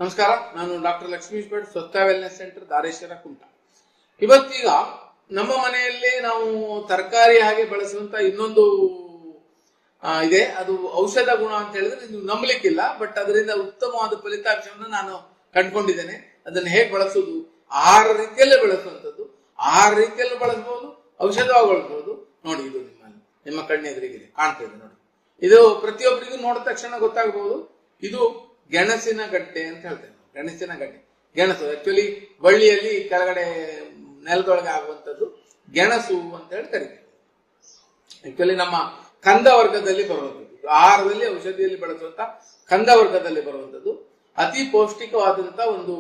ನಮಸ್ಕಾರ ನಾನು ಡಾಕ್ಟರ್ ಲಕ್ಷ್ಮೀಶ್ ಭಟ್ ಸ್ವಚ್ಛ ವೆಲ್ನೆಸ್ ಸೆಂಟರ್ ಧಾರೇಶ್ವರ ಕುಂಟ ಇವತ್ತೀಗ ನಮ್ಮ ಮನೆಯಲ್ಲೇ ನಾವು ತರಕಾರಿ ಹಾಗೆ ಬಳಸುವಂತ ಇನ್ನೊಂದು ಆ, ಇದೆ ಅದು ಔಷಧ ಗುಣ ಅಂತ ಹೇಳಿದ್ರೆ ನೀವು ನಂಬಲಿಕ್ಕಿಲ್ಲ ಬಟ್ ಅದರಿಂದ ಉತ್ತಮವಾದ ಫಲಿತಾಂಶವನ್ನು ನಾನು ಕಂಡುಕೊಂಡಿದ್ದೇನೆ ಅದನ್ನು ಹೇಗೆ ಬಳಸುವುದು ಆಹಾರ ರೀತಿಯಲ್ಲೇ ಬಳಸುವಂಥದ್ದು ಆಹಾರ ರೀತಿಯಲ್ಲೂ ಬಳಸಬಹುದು ಔಷಧವಾಗಿ ಬಳಸಬಹುದು ನೋಡಿ ಇದು ನಿಮ್ಮ ನಿಮ್ಮ ಕಣ್ಣೆದುರಿಗಿದೆ ಕಾಣ್ತಾ ಇದೆ ನೋಡಿ ಇದು ಪ್ರತಿಯೊಬ್ಬರಿಗೂ ನೋಡಿದ ತಕ್ಷಣ ಗೊತ್ತಾಗಬಹುದು ಇದು ಗೆಣಸಿನ ಗಡ್ಡೆ ಅಂತ ಹೇಳ್ತೇವೆ ನಾವು. ಗೆಣಸಿನ ಗಡ್ಡೆ ಗೆಣಸು ಆಕ್ಚುಲಿ ಬಳ್ಳಿಯಲ್ಲಿ ಕೆಳಗಡೆ ನೆಲದೊಳಗೆ ಆಗುವಂಥದ್ದು ಗೆಣಸು ಅಂತ ಹೇಳಿ ಕರಿತೇವೆ ಆಕ್ಚುಲಿ ನಮ್ಮ ಕಂದ ವರ್ಗದಲ್ಲಿ ಬರುವಂಥದ್ದು ಇದು ಆಹಾರದಲ್ಲಿ ಔಷಧಿಯಲ್ಲಿ ಬಳಸುವಂತ ಕಂದ ವರ್ಗದಲ್ಲಿ ಬರುವಂಥದ್ದು ಅತಿ ಪೌಷ್ಟಿಕವಾದಂತ ಒಂದು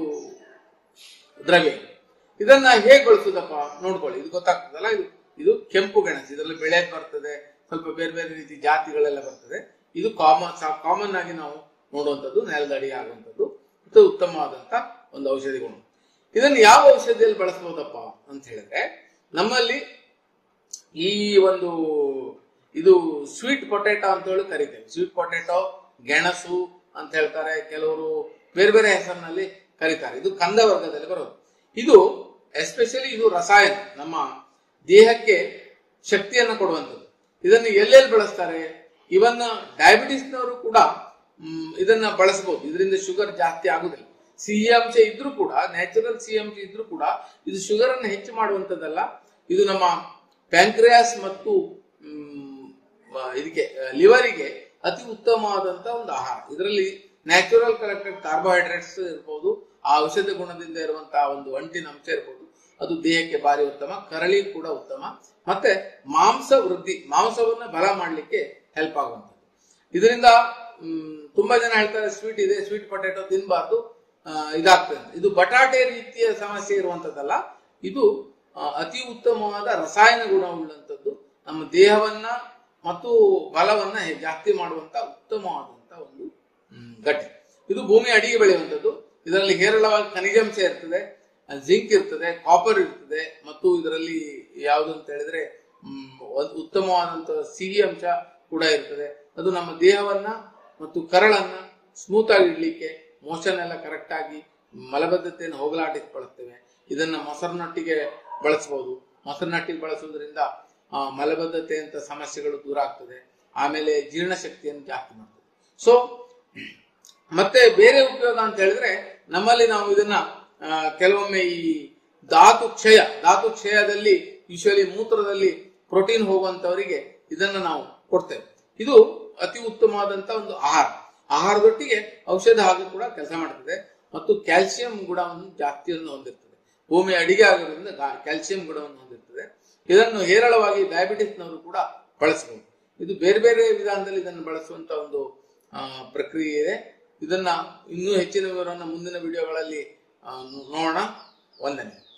ದ್ರವ್ಯ ಇದು. ಇದನ್ನ ಹೇಗೆ ಬಳಸುದಪ್ಪ ನೋಡ್ಕೊಳ್ಳಿ ಇದು ಗೊತ್ತಾಗ್ತದಲ್ಲ ಇದು ಇದು ಕೆಂಪು ಗೆಣಸು ಇದರಲ್ಲಿ ಬೆಳೆ ಬರ್ತದೆ ಸ್ವಲ್ಪ ಬೇರೆ ಬೇರೆ ರೀತಿ ಜಾತಿಗಳೆಲ್ಲ ಬರ್ತದೆ ಇದು ಕಾಮನ್ ಕಾಮನ್ ಆಗಿ ನಾವು ನೋಡುವಂಥದ್ದು ನೆಲದಡಿ ಆಗುವಂಥದ್ದು ಇದು ಉತ್ತಮವಾದಂತ ಒಂದು ಔಷಧಿ ಗುಣ ಇದನ್ನು ಯಾವ ಔಷಧಿಯಲ್ಲಿ ಬಳಸಬಹುದಪ್ಪ ಅಂತ ಹೇಳಿದ್ರೆ ನಮ್ಮಲ್ಲಿ ಈ ಒಂದು ಇದು ಸ್ವೀಟ್ ಪೊಟೆಟೊ ಅಂತ ಹೇಳಿ ಕರಿತೇವೆ ಸ್ವೀಟ್ ಪೊಟೆಟೊ ಗೆಣಸು ಅಂತ ಹೇಳ್ತಾರೆ ಕೆಲವರು ಬೇರೆ ಬೇರೆ ಹೆಸರಿನಲ್ಲಿ ಕರೀತಾರೆ ಇದು ಕಂದ ವರ್ಗದಲ್ಲಿ ಬರೋದು ಇದು ಎಸ್ಪೆಷಲಿ ಇದು ರಸಾಯನ ನಮ್ಮ ದೇಹಕ್ಕೆ ಶಕ್ತಿಯನ್ನು ಕೊಡುವಂಥದ್ದು ಇದನ್ನು ಎಲ್ಲೆಲ್ಲಿ ಬಳಸ್ತಾರೆ ಇವನ್ ಡಯಾಬಿಟಿಸ್ನವರು ಕೂಡ ಮ್, ಇದನ್ನ ಬಳಸಬಹುದು ಇದರಿಂದ ಶುಗರ್ ಜಾಸ್ತಿ ಆಗುದಿಲ್ಲ ಸಿಹಿ ಅಂಶ ಇದ್ರೂ ಕೂಡ ನ್ಯಾಚುರಲ್ ಸಿಹಿ ಅಂಶ ಇದ್ರೂ ಕೂಡ ಇದು ಶುಗರ್ ಅನ್ನು ಹೆಚ್ಚು ಮಾಡುವಂತದ್ದಲ್ಲ ಇದು ನಮ್ಮ ಪ್ಯಾಂಕ್ರಿಯಾಸ್ ಮತ್ತು ಮ್, ಮ- ಇದಕ್ಕೆ ಲಿವರಿಗೆ ಅತಿ ಉತ್ತಮವಾದಂತ ಒಂದು ಆಹಾರ ಇದರಲ್ಲಿ ನ್ಯಾಚುರಲ್ ಕರೆಕ್ಟೆಡ್ ಕಾರ್ಬೋಹೈಡ್ರೇಟ್ಸ್ ಇರ್ಬೋದು ಆ ಔಷಧ ಗುಣದಿಂದ ಇರುವಂತಹ ಒಂದು ಅಂಟಿನ ಅಂಶ ಇರ್ಬೋದು ಅದು ದೇಹಕ್ಕೆ ಭಾರಿ ಉತ್ತಮ ಕರಳಿ ಕೂಡ ಉತ್ತಮ ಮತ್ತೆ ಮಾಂಸ ವೃದ್ಧಿ ಮಾಂಸವನ್ನ ಬಲ ಮಾಡಲಿಕ್ಕೆ ಹೆಲ್ಪ್ ಆಗುವಂಥದ್ದು ಇದರಿಂದ ಮ್, ತುಂಬಾ ಜನ ಹೇಳ್ತಾರೆ ಸ್ವೀಟ್ ಇದೆ ಸ್ವೀಟ್ ಪೊಟೆಟೊ ತಿನ್ಬಾರ್ದು ಆ, ಇದಾಗ್ತದೆ ಅಂತ. ಇದು ಬಟಾಟೆ ರೀತಿಯ ಸಮಸ್ಯೆ ಇರುವಂತದ್ದಲ್ಲ ಇದು ಆ, ಅತಿ ಉತ್ತಮವಾದ ರಸಾಯನ ಗುಣವುಳ್ಳಂಥದ್ದು ನಮ್ಮ ದೇಹವನ್ನ ಮತ್ತು ಬಲವನ್ನ ಹೆ- ಜಾಸ್ತಿ ಮಾಡುವಂತ ಉತ್ತಮವಾದಂತ ಒಂದು ಮ್, ಗಡ್ಡೆ ಇದು ಭೂಮಿ ಅಡಿಗೆ ಬೆಳೆಯುವಂಥದ್ದು ಇದರಲ್ಲಿ ಹೇರಳವಾಗಿ ಖನಿಜಾಂಶ ಇರ್ತದೆ ಜಿಂಕ್ ಇರ್ತದೆ ಕಾಪರ್ ಇರ್ತದೆ ಮತ್ತು ಇದರಲ್ಲಿ ಯಾವುದು ಅಂತ ಹೇಳಿದ್ರೆ ಮ್, ಒಂದು ಉತ್ತಮವಾದಂತ ಸಿಹಿ ಅಂಶ ಕೂಡ ಇರ್ತದೆ ಅದು ನಮ್ಮ ದೇಹವನ್ನ ಮತ್ತು ಕರಳನ್ನ ಸ್ಮೂತ್ ಆಗಿ ಇಡ್ಲಿಕ್ಕೆ ಮೋಷನ್ ಎಲ್ಲ ಕರೆಕ್ಟ್ ಆಗಿ ಮಲಬದ್ಧತೆಯನ್ನು ಹೋಗಲಾಡಿಸಿಕೊಳ್ಳುತ್ತೇವೆ ಇದನ್ನ ಮೊಸರಿನೊಟ್ಟಿಗೆ ಬಳಸಬಹುದು ಮೊಸರಿನೊಟ್ಟಿಗೆ ಬಳಸುವುದರಿಂದ ಆ, ಮಲಬದ್ಧತೆ ಅಂತ ಸಮಸ್ಯೆಗಳು ದೂರ ಆಗ್ತದೆ ಆಮೇಲೆ ಜೀರ್ಣಶಕ್ತಿಯನ್ನು ಜಾಸ್ತಿ ಮಾಡ್ತದೆ ಸೊ ಮತ್ತೆ ಬೇರೆ ಉಪಯೋಗ ಅಂತ ಹೇಳಿದ್ರೆ ನಮ್ಮಲ್ಲಿ ನಾವು ಇದನ್ನ ಆ, ಕೆಲವೊಮ್ಮೆ ಈ ಧಾತು ಕ್ಷಯ ಧಾತು ಕ್ಷಯದಲ್ಲಿ ಯೂಶಲಿ ಮೂತ್ರದಲ್ಲಿ ಪ್ರೋಟೀನ್ ಹೋಗುವಂತವರಿಗೆ ಇದನ್ನ ನಾವು ಕೊಡ್ತೇವೆ ಇದು ಅತಿ ಉತ್ತಮವಾದಂತ ಒಂದು ಆಹಾರ ಆಹಾರದೊಟ್ಟಿಗೆ ಔಷಧ ಹಾಗೂ ಕೂಡ ಕೆಲಸ ಮಾಡ್ತದೆ ಮತ್ತು ಕ್ಯಾಲ್ಸಿಯಂ ಗುಣವನ್ನು ಜಾಸ್ತಿಯನ್ನು ಹೊಂದಿರ್ತದೆ ಭೂಮಿ ಅಡಿಗೆ ಆಗೋದ್ರಿಂದ ಗಾ- ಕ್ಯಾಲ್ಸಿಯಂ ಗುಣವನ್ನು ಹೊಂದಿರ್ತದೆ ಇದನ್ನು ಹೇರಳವಾಗಿ ಡಯಾಬಿಟಿಸ್ನವರು ಕೂಡ ಬಳಸಬಹುದು ಇದು ಬೇರೆ ಬೇರೆ ವಿಧಾನದಲ್ಲಿ ಇದನ್ನು ಬಳಸುವಂತ ಒಂದು ಆ, ಪ್ರಕ್ರಿಯೆ ಇದೆ ಇದನ್ನ ಇನ್ನೂ ಹೆಚ್ಚಿನ ವಿವರವನ್ನು ಮುಂದಿನ ವಿಡಿಯೋಗಳಲ್ಲಿ ಆ, ನೋಡೋಣ ವಂದನೆ